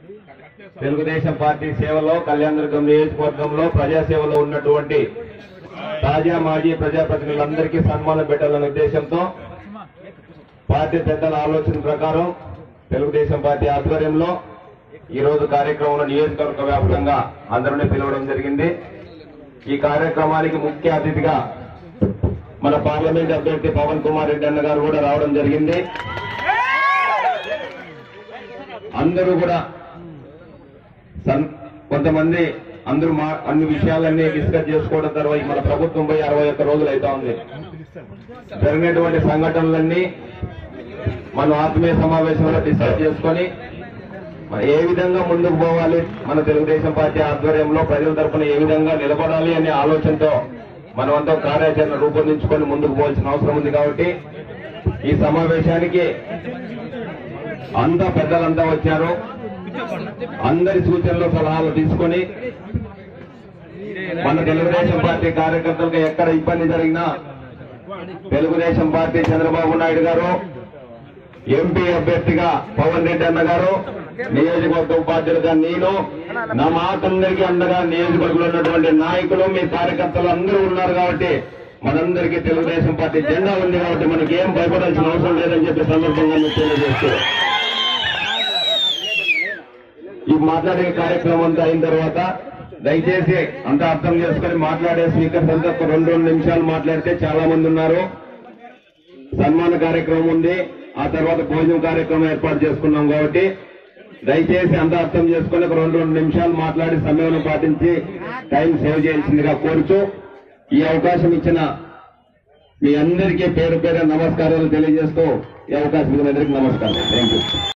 Telugu Desam party సేవలో కళ్యాణదుర్గం నియోజకవర్గంలో ప్రజాసేవలో ఉన్నటువంటి తాజా మాజీ ప్రజాప్రతినిధులందరికీ సన్మానం పెట్టాలనే ఉద్దేశంతో పార్టీ పెద్దల ఆలోచన ప్రకారం తెలుగుదేశం పార్టీ ఆధ్వర్యంలో ఈ రోజు కార్యక్రమంలో నియోజకవర్గ వ్యాప్తంగా అందరినీ పిలవడం జరిగింది ఈ కార్యక్రమానికి ముఖ్య అతిథిగా మన పార్లమెంట్ అభ్యర్థి పవన్ కుమార్ రెడ్డి అన్న గారు కూడా రావడం జరిగింది అందరూ కూడా సన్- కొంతమంది అందరూ మా అన్ని విషయాలన్నీ డిస్కస్ చేసుకోవడం తర్వాత మన ప్రభుత్వం పోయి అరవై ఒక్క రోజులు అవుతా ఉంది జరిగినటువంటి సంఘటనలన్నీ మనం ఆత్మీయ సమావేశంలో డిస్కస్ చేసుకొని మరి ఏ విధంగా ముందుకు పోవాలి మన తెలుగుదేశం పార్టీ ఆధ్వర్యంలో ప్రజల తరఫున ఏ విధంగా నిలబడాలి అనే ఆలోచనతో మనమంతా కార్యాచరణ రూపొందించుకొని ముందుకు పోవాల్సిన అవసరం ఉంది కాబట్టి ఈ సమావేశానికి అంతా పెద్దలంతా వచ్చారు అందరి సూచనలు సలహాలు తీసుకొని మన తెలుగుదేశం పార్టీ కార్యకర్తలకు ఎక్కడ ఇబ్బంది జరిగినా తెలుగుదేశం పార్టీ చంద్రబాబు నాయుడు గారు ఎంపీ అభ్యర్థిగా పవన్ రెడ్డి అన్న గారు నియోజకవర్గ ఉపాధ్యులుగా నేను నా మాకందరికీ అండగా నియోజకవర్గంలో ఉన్నటువంటి నాయకులు మీ కార్యకర్తలు అందరూ ఉన్నారు కాబట్టి మనందరికీ తెలుగుదేశం పార్టీ జెండా ఉంది కాబట్టి మనకి ఏం భయపడాల్సిన అవసరం లేదని చెప్పి సందర్భంగా మీకు తెలియజేస్తూ ఈ మాట్లాడే కార్యక్రమం అంతా అయిన తర్వాత దయచేసి అంతా అర్థం చేసుకొని మాట్లాడే స్పీకర్స్ అంతా ఒక రెండు రెండు నిమిషాలు మాట్లాడితే చాలా మంది ఉన్నారు సన్మాన కార్యక్రమం ఉంది ఆ తర్వాత భోజనం కార్యక్రమం ఏర్పాటు చేసుకున్నాం కాబట్టి దయచేసి అంతా అర్థం చేసుకొని ఒక రెండు రెండు నిమిషాలు మాట్లాడి సమయం పాటించి టైం సేవ్ చేయాల్సిందిగా కోరుచు ఈ అవకాశం ఇచ్చిన మీ అందరికీ పేరు పేరు నమస్కారాలు తెలియజేస్తూ ఈ అవకాశం ఇచ్చిన అందరికీ నమస్కారం థ్యాంక్ యూ